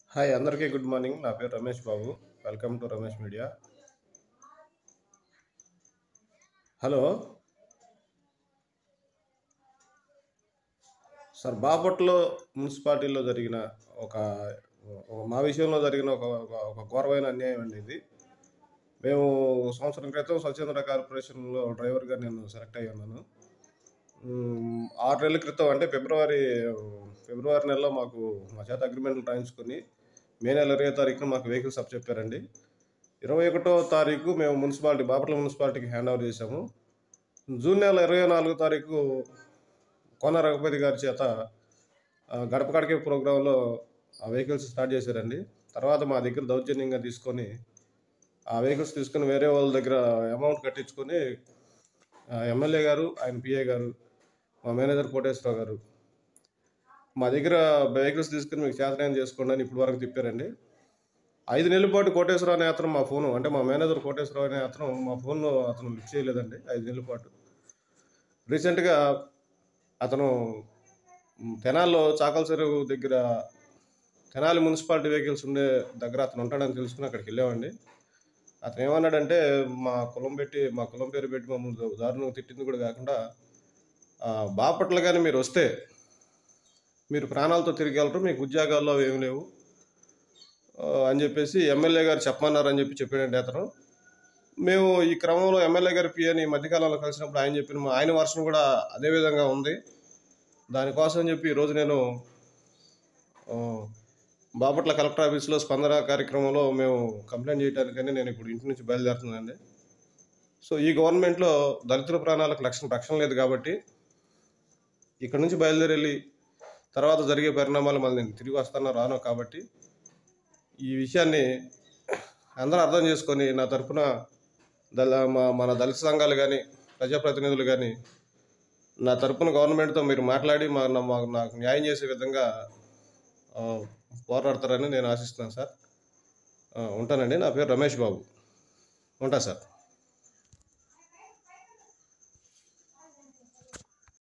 hi అందరికీ good morning నా పేరు Ramesh Babu welcome to Ramesh media hello sir బాపట్లో మున్సిపాలిటీలో జరిగిన ఒక ఒక- మా విషయంలో జరిగిన ఒక ఒక- ఒక ఘోరమైన అన్యాయం అండి ఇది మేము సంవత్సరం క్రితం స్వచ్ఛంద కార్పొరేషన్లో డ్రైవర్గా నేను సెలెక్ట్ అయ్యి ఉన్నాను మ్మ్, ఆరు నెలల క్రితం అంటే ఫిబ్రవరి ఫిబ్రవరి నెలలో మాకు మా చేత అగ్రిమెంట్లు రాయించుకొని మే నెల ఇరవై తారీఖున మాకు వెహికల్స్ అప్ చెప్పారండి ఇరవై ఒకటో తారీఖు మేము మున్సిపాలిటీ బాపట్ల మున్సిపాలిటీకి హ్యాండ్ ఓవర్ చేశాము జూన్ నెల ఇరవై నాలుగో తారీఖు కోన రఘుపతి గారి చేత ఆ, గడప గడకే ప్రోగ్రాంలో ఆ వెహికల్స్ స్టార్ట్ చేశారండి తర్వాత మా దగ్గర దౌర్జన్యంగా తీసుకొని ఆ వెహికల్స్ తీసుకొని వేరే వాళ్ళ దగ్గర అమౌంట్ కట్టించుకొని ఆ, ఎమ్మెల్యే గారు ఆయన పిఏ గారు మా మేనేజర్ కోటేశ్వరరావు గారు మా దగ్గర వెహికల్స్ తీసుకుని మీకు చేతనాయం చేసుకోండి అని ఇప్పటి వరకు తిప్పారండి ఐదు నెలల పాటు కోటేశ్వరరావు అనే అతను మా ఫోను అంటే మా మేనేజర్ కోటేశ్వరరావు అనే అతను మా ఫోన్లో అతను లిఫ్ట్ చేయలేదండి ఐదు నెలల పాటు రీసెంట్గా అతను మ్, తెనాల్లో చాకల చెరువు దగ్గర తెనాలి మున్సిపాలిటీ వెహికల్స్ ఉండే దగ్గర అతను ఉంటాడని తెలుసుకుని అక్కడికి వెళ్ళామండి అతను ఏమన్నాడంటే మా కులం పెట్టి మా కులం పేరు పెట్టి మమ్మల్ని దారుణంగా తిట్టింది కూడా కాకుండా ఆ, బాపట్ల కానీ మీరు వస్తే మీరు ప్రాణాలతో తిరిగి వెళ్ళరు మీకు ఉద్యోగాల్లో ఏమి లేవు ఆ, అని చెప్పేసి ఎమ్మెల్యే గారు చెప్పమన్నారని చెప్పి చెప్పాడండి అతను మేము ఈ క్రమంలో ఎమ్మెల్యే గారి పిఎని ఈ మధ్యకాలంలో కలిసినప్పుడు ఆయన చెప్పిన మా- ఆయన వర్షం కూడా అదే విధంగా ఉంది దానికోసం చెప్పి ఈరోజు నేను ఆ, బాపట్ల కలెక్టర్ ఆఫీస్లో స్పందన కార్యక్రమంలో మేము కంప్లైంట్ చేయడానికని నేను ఇప్పుడు ఇంటి నుంచి బయలుదేరుతున్నానండి సో ఈ గవర్నమెంట్లో దళితుల ప్రాణాలకు రక్షణ రక్షణ లేదు కాబట్టి ఇక్కడ నుంచి బయలుదేరి వెళ్ళి తర్వాత జరిగే పరిణామాలు మళ్ళీ నేను తిరిగి వస్తానో రానో కాబట్టి ఈ విషయాన్ని అందరూ అర్థం చేసుకొని నా తరఫున దళ మా మన దళిత సంఘాలు కానీ ప్రజాప్రతినిధులు కానీ నా తరఫున గవర్నమెంట్తో మీరు మాట్లాడి మా నా- మా- నాకు న్యాయం చేసే విధంగా ఆ, పోరాడతారని నేను ఆశిస్తున్నాను సార్ ఆ, ఉంటానండి నా పేరు రమేష్ బాబు ఉంటా సార్